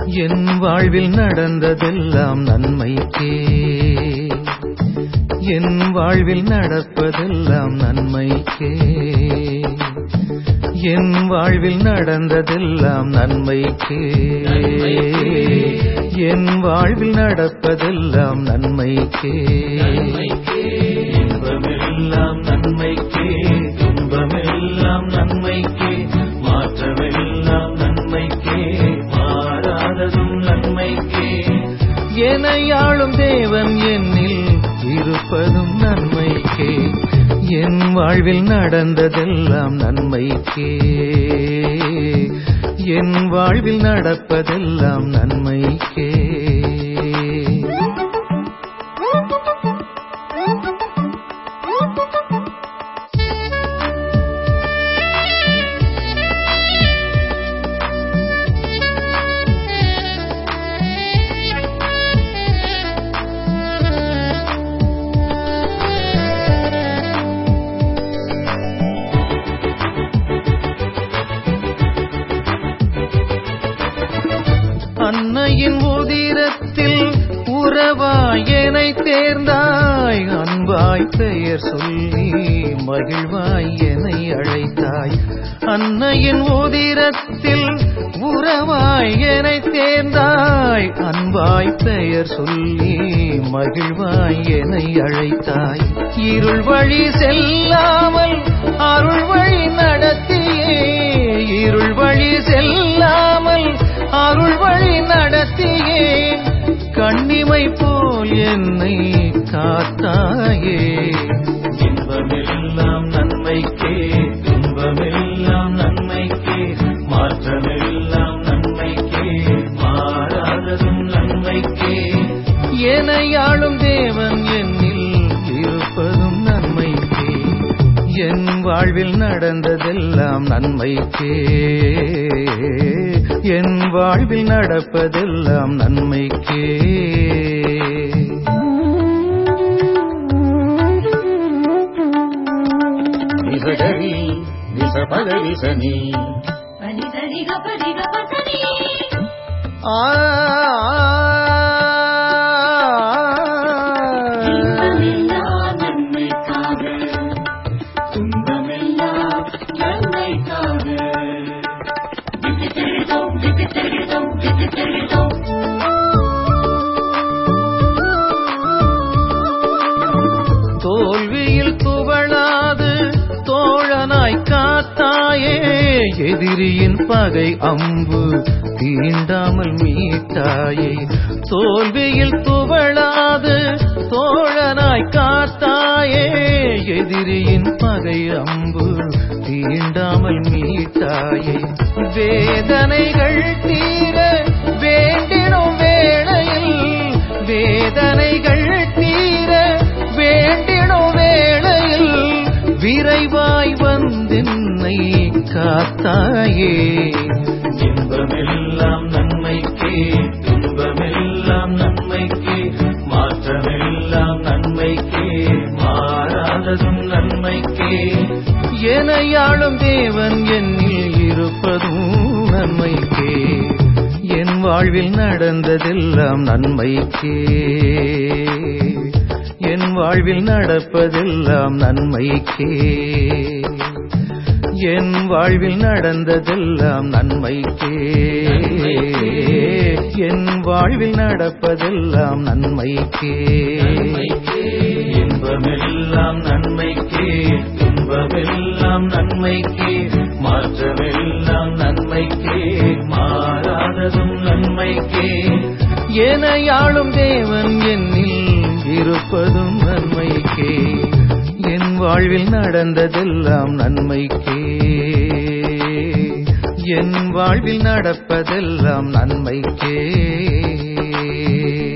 என் வாழ்வில் நடந்ததெல்லாம் நன்மைக்கே என் வாழ்வில் நடப்பதெல்லாம் நன்மைக்கே என் வாழ்வில் நடந்ததெல்லாம் நன்மைக்கே என் வாழ்வில் நடப்பதெல்லாம் நன்மைக்கே இன்பமெல்லாம் நன்மைக்கே துன்பமெல்லாம் நன்மைக்கே மாற்றமெல்லாம் நன்மைக்கே மாறாததும் நன்மைக்கே எனையாளும் தேவன் என்னில் இருப்பதும் நன்மைக்கே என் வாழ்வில் நடந்ததெல்லாம் நன்மைக்கே என் வாழ்வில் நடப்பதெல்லாம் நன்மைக்கே அன்னையின் உதிரத்தில் உறவாய் என்னை தேர்ந்தாய் அன்பாய் பெயர் சொல்லி மகிழ்வாய் என்னை அழைத்தாய் அன்னையின் உதிரத்தில் உறவாய் என்னை தேர்ந்தாய் அன்பாய் பெயர் சொல்லி மகிழ்வாய் என்னை அழைத்தாய் இருள் வழி செல்லாமல் அருள் வழி நடத்தியே இருள் வழி செல்லாமல் அருள் வழி நடத்தியே கண்ணிமை போல் என்னை காத்தாயே இன்பமெல்லாம் நன்மைக்கே துன்பமெல்லாம் நன்மைக்கே மாற்றமெல்லாம் நன்மைக்கே மாறாததும் நன்மைக்கே எனையாளும் தேவன் என்னில் இருப்பதும் நன்மைக்கே என் வாழ்வில் நடந்ததெல்லாம் நன்மைக்கே என் வாழ்வில் நடப்பதெல்லாம் நன்மைக்கே నిజగరి నిజ పగరి సని பனிதரிக பரிக பசனி ஆ இன்பமெல்லாம் நன்மைக்காக துன்பமெல்லாம் நன்மைக்காக திக்கு தெரிதோம் திக்கு தெரிதோம் திக்கு தெரிதோம் தோல்வியில் துவளாது தோழனாய் காத்தாயே எதிரியின் பகை அம்பு தீண்டாமல் மீட்டாயே தோல்வியில் துவளாது தோழனாய் காத்தாயே எதிரியின் பகை அம்பு தீண்டாமல் மீட்டாயே வேதனைகள் தீர வேண்டிடும் வேளையில் வேதனைகள் தீர வேண்டிடும் வேளையில் விரைவாய் வந்தென்னை காத்தாயே இன்பமெல்லாம் நன்மைக்கே துன்பமெல்லாம் நன்மைக்கே மாற்றமெல்லாம் நன்மைக்கே மாறாததும் நன்மைக்கே எனையாளும் தேவன் என்னில் இருப்பதும் நன்மைக்கே என் வாழ்வில் நடந்ததெல்லாம் நன்மைக்கே என் வாழ்வில் நடப்பதெல்லாம் நன்மைக்கே என் வாழ்வில் நடந்ததெல்லாம் நன்மைக்கே என் வாழ்வில் நடப்பதெல்லாம் நன்மைக்கே இன்பமெல்லாம் நன்மைக்கே துன்பமெல்லாம் நன்மைக்கே மாற்றமெல்லாம் நன்மைக்கே மாறாததும் நன்மைக்கே எனையாளும் தேவன் என்னில் இருப்பதும் நன்மைக்கே என் வாழ்வில் நடந்ததெல்லாம் நன்மைக்கே என் வாழ்வில் நடப்பதெல்லாம் நன்மைக்கே